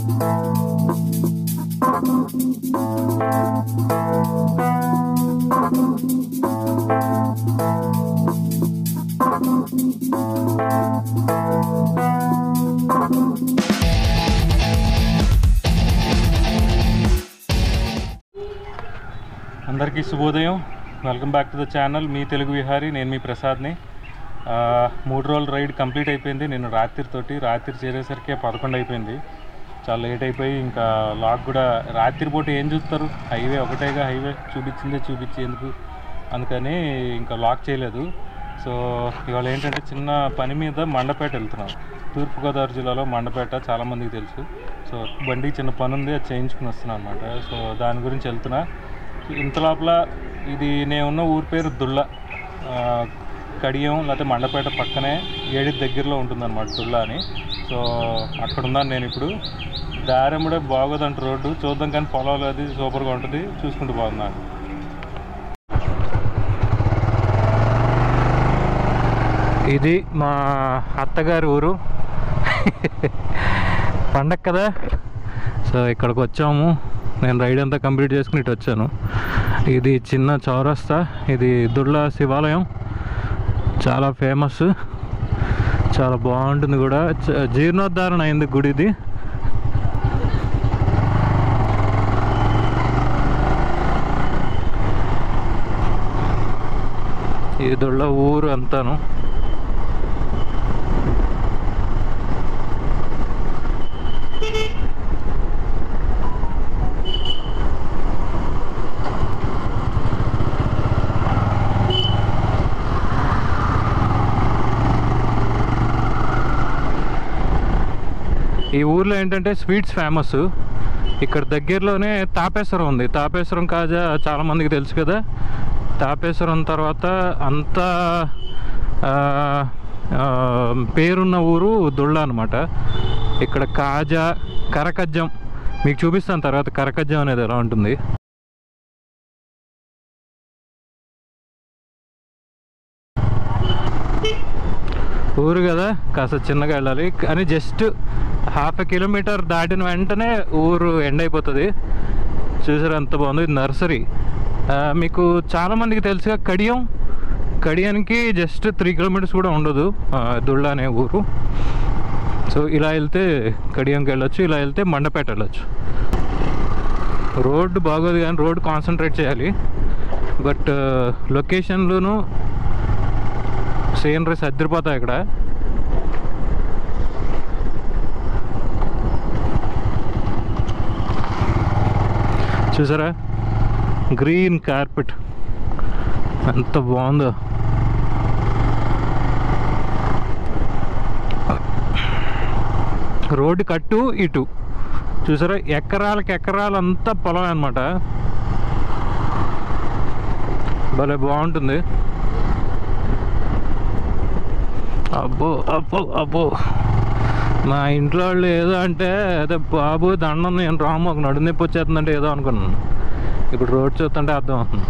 అందరికీ శుభోదయం welcome back to the channel మీ తెలుగు విహారీ నేను మీ ప్రసాద్ని ఆ, మూడు రోజుల రైడ్ కంప్లీట్ అయిపోయింది నేను రాత్రితోటి రాత్రి చేరేసరికి పదకొండు అయిపోయింది చాలా లేట్ అయిపోయి ఇంకా లాక్ కూడా రాత్రి పూట ఏం చూస్తారు హైవే ఒకటేగా హైవే చూపించిందే చూపించేందుకు అందుకని ఇంకా లాక్ చేయలేదు సో ఇవాళ ఏంటంటే చిన్న పని మీద మండపేట వెళ్తున్నాం తూర్పుగోదావరి జిల్లాలో మండపేట చాలామందికి తెలుసు సో బండికి చిన్న పని ఉంది అది చేయించుకుని వస్తున్నాను అనమాట సో దాని గురించి వెళ్తున్నా ఇంత లోపల ఇది నేను ఉన్న ఊరి పేరు దుళ్ళ ఆ, కడియం లేకపోతే మండపేట పక్కనే ఏడి దగ్గరలో ఉంటుందన్నమాట దుళ్ళ అని సో అక్కడ ఉన్నాను నేను ఇప్పుడు దారెమ్మడే బాగోదంట రోడ్డు చూద్దాం కానీ పొలాలు అది సూపర్గా ఉంటుంది చూసుకుంటూ బాగున్నాను ఇది మా అత్తగారి ఊరు పండగ కదా సో ఇక్కడికి వచ్చాము నేను రైడ్ అంతా కంప్లీట్ చేసుకుని ఇటు వచ్చాను ఇది చిన్న చౌరస్తా ఇది దుళ్ళ శివాలయం చాలా ఫేమస్ చాలా బాగుంటుంది కూడా చ- జీర్ణోద్ధారణ అయింది గుడి ఇది ఈ దుళ్ళ ఊరు అంతాను ఈ ఊర్లో ఏంటంటే స్వీట్స్ ఫేమస్ ఇక్కడ దగ్గరలోనే తాపేశ్వరం ఉంది తాపేశ్వరం కాజా చాలా మందికి తెలుసు కదా తాపేశ్వరం తర్వాత అంత ఆ, ఆ, పేరున్న ఊరు దుళ్ళ అనమాట ఇక్కడ కాజా కరకజ్జం మీకు చూపిస్తాను తర్వాత కరకజ్జం అనేది ఎలా ఉంటుంది ఊరు కదా కాస్త చిన్నగా వెళ్ళాలి కానీ జస్ట్ హాఫ్ ఎ కిలోమీటర్ దాటిన వెంటనే ఊరు ఎండ్ అయిపోతుంది చూసారు ఎంత బాగుంది ఇది నర్సరీ ఆ, మీకు చాలా మందికి తెలుసుగా కడియం కడియానికి జస్ట్ త్రీ కిలోమీటర్స్ కూడా ఉండదు ఆ, దుళ్ళ అనే ఊరు సో ఇలా వెళ్తే కడియంకి వెళ్ళొచ్చు ఇలా వెళ్తే మండపేట వెళ్ళొచ్చు రోడ్డు బాగోదు కానీ రోడ్ కాన్సన్ట్రేట్ చేయాలి బట్ లొకేషన్లోనూ సీనరీ సర్దిరిపోతాయి ఇక్కడ చూసారా గ్రీన్ కార్పెట్ ఎంత బాగుందో రోడ్డు కట్టు ఇటు చూసారా ఎకరాలకి ఎకరాలంతా పొలం అనమాట భలే బాగుంటుంది అబ్బో అబ్బో అబ్బో మా ఇంట్లో వాళ్ళు ఏదో అంటే అదే బాబు దండం నేను రాము ఒక నడు నొప్పి వచ్చేస్తుందంటే ఏదో అనుకున్నాను ఇప్పుడు రోడ్ చూస్తుంటే అర్థం అవుతుంది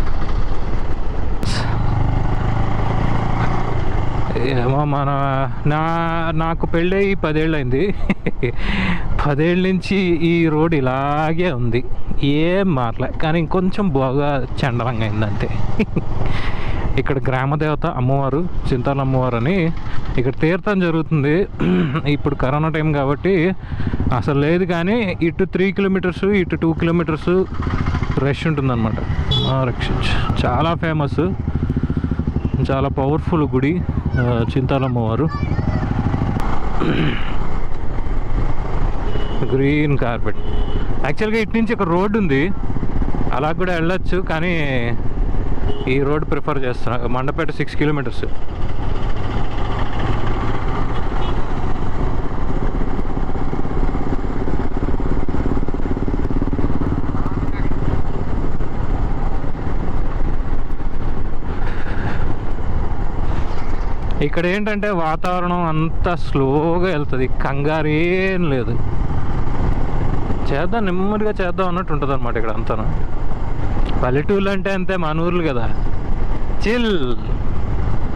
ఏమో మన నా నాకు పెళ్ళి పదేళ్ళు అయింది పదేళ్ళ నుంచి ఈ రోడ్ ఇలాగే ఉంది ఏం మారలే కానీ ఇంకొంచెం బాగా చండలంగా అయింది అంతే ఇక్కడ గ్రామదేవత అమ్మవారు చింతాల అమ్మవారు అని ఇక్కడ తీర్థం జరుగుతుంది ఇప్పుడు కరోనా టైం కాబట్టి అసలు లేదు కానీ ఇటు త్రీ కిలోమీటర్స్ ఇటు టూ కిలోమీటర్స్ రష్ ఉంటుందన్నమాట రక్షించు చాలా ఫేమస్ చాలా పవర్ఫుల్ గుడి ఆ, చింతాలమ్మవారు గ్రీన్ కార్పెట్ యాక్చువల్గా ఇటు నుంచి ఒక రోడ్ ఉంది అలా కూడా వెళ్ళొచ్చు కానీ ఈ రోడ్ ప్రిఫర్ చేస్తున్నా మండపేట సిక్స్ కిలోమీటర్స్ ఇక్కడ ఏంటంటే వాతావరణం అంతా స్లోగా వెళ్తుంది కంగారు ఏం లేదు చేద్దాం నెమ్మదిగా చేద్దాం అన్నట్టు ఉంటుంది అనమాట ఇక్కడ అంతా పల్లెటూళ్ళు అంటే అంతే మన ఊర్లు కదా చిల్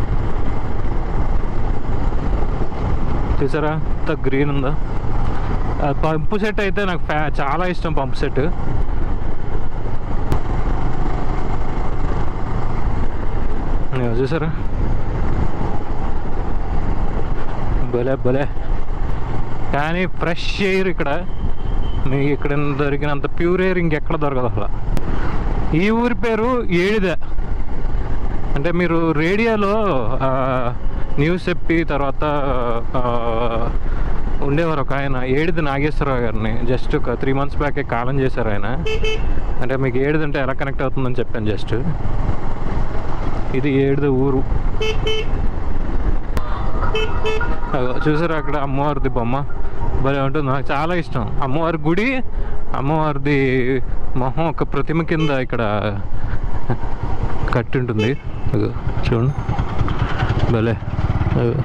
చూసారా ఎంత గ్రీన్ ఉందా ఆ పంపు సెట్ అయితే నాకు ఫ్యా చాలా ఇష్టం పంపు సెట్ ఇదిగో చూసారా భలే భలే కానీ ఫ్రెష్ ఎయిర్ ఇక్కడ మీకు ఇక్కడ దొరికినంత ప్యూర్ ఎయిర్ ఇంకెక్కడ దొరకదు అసలు ఈ ఊరి పేరు ఏడిదే అంటే మీరు రేడియోలో ఆ, న్యూస్ చెప్పి తర్వాత ఆ, ఉండేవారు ఒక ఆయన ఏడిది నాగేశ్వరరావు గారిని జస్ట్ ఒక త్రీ మంత్స్ బ్యాకే కాలం చేశారు ఆయన అంటే మీకు ఏడిది అంటే ఎలా కనెక్ట్ అవుతుందని చెప్పాను జస్ట్ ఇది ఏడిది ఊరు అగో చూసారా అక్కడ అమ్మవారిది బొమ్మ భలే ఉంటుంది నాకు చాలా ఇష్టం అమ్మవారి గుడి అమ్మవారిది మొహం ఒక ప్రతిమ కింద ఇక్కడ కట్టి ఉంటుంది అగో చూడండి భలే అగో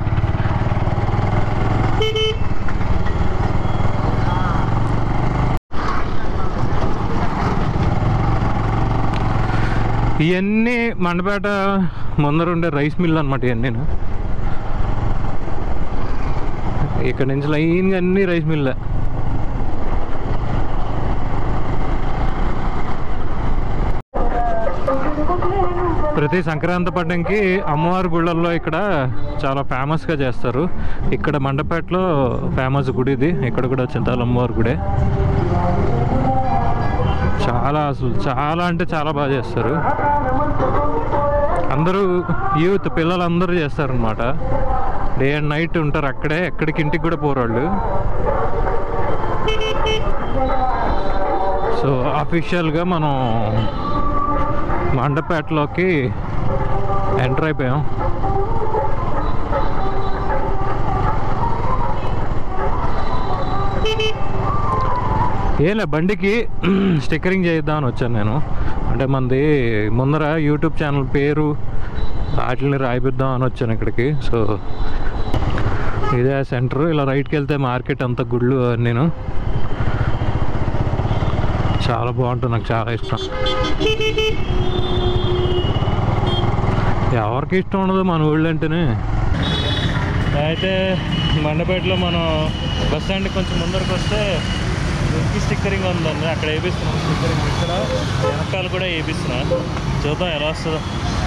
ఇవన్నీ మండపేట ముందర ఉండే రైస్ మిల్ అనమాట ఇవన్నీ ఇక్కడ నుంచి లైన్గా అన్ని రైస్ మిల్లే ప్రతి సంక్రాంతి పండుగకి అమ్మవారి గుళ్ళల్లో ఇక్కడ చాలా ఫేమస్గా చేస్తారు ఇక్కడ మండపేటలో ఫేమస్ గుడి ఇది ఇక్కడ కూడా చింతాల అమ్మవారి గుడే చాలా అసలు చాలా అంటే చాలా బాగా చేస్తారు అందరూ యూత్ పిల్లలు అందరూ చేస్తారనమాట డే అండ్ నైట్ ఉంటారు అక్కడే ఎక్కడికి ఇంటికి కూడా పోరు వాళ్ళు సో అఫీషియల్గా మనం మండపేటలోకి ఎంటర్ అయిపోయాం ఏలే బండికి స్టిక్కరింగ్ చేద్దామని వచ్చాను నేను అంటే మనది ముందర యూట్యూబ్ ఛానల్ పేరు వాటిని రాయిపిద్దాం అని వచ్చాను ఇక్కడికి సో ఇదే సెంటర్ ఇలా రైట్కి వెళ్తే మార్కెట్ అంతా గుళ్ళు నేను చాలా బాగుంటుంది నాకు చాలా ఇష్టం ఎవరికి ఇష్టం ఉండదు మన ఊళ్ళో అంటేనే అయితే మండపేటలో మనం బస్ స్టాండ్ కొంచెం ముందరకు వస్తే వెనక్కి స్టిక్కరింగ్ ఉందండి అక్కడ వేపిస్తున్నాం స్టిక్కరింగ్ ఇక్కడ వెనకాల కూడా వేపిస్తున్నా చూద్దాం ఎలా వస్తుందో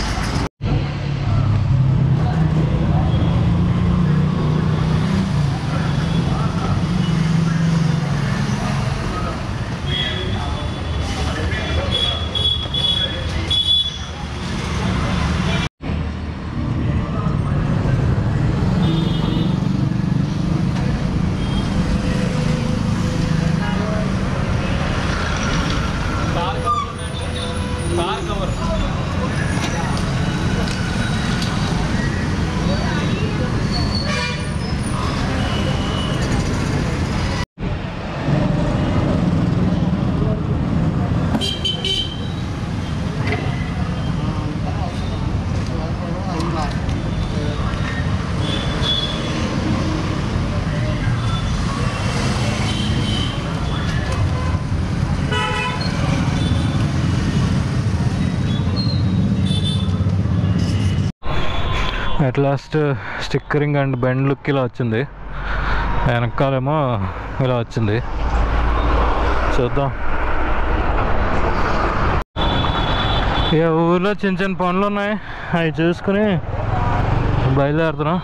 at last stickering and bend look ఇలా వచ్చింది వెనకాలేమో ఇలా వచ్చింది చూద్దాం ఇక ఊర్లో చిన్న చిన్న పనులు ఉన్నాయి అవి చూసుకుని బయలుదేరుతున్నాం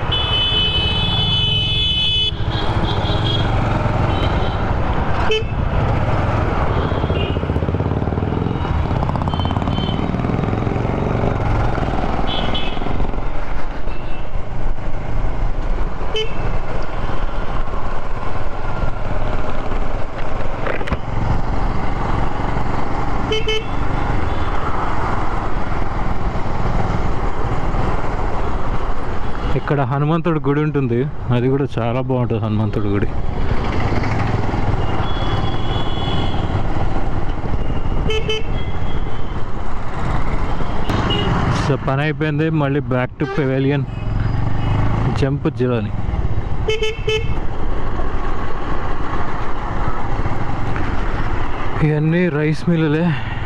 ఇక్కడ హనుమంతుడి గుడి ఉంటుంది అది కూడా చాలా బాగుంటుంది హనుమంతుడి గుడి సో పని అయిపోయింది మళ్ళీ బ్యాక్ టు పెవేలియన్ జంప్ జిలోని ఇవన్నీ రైస్ మిల్లులే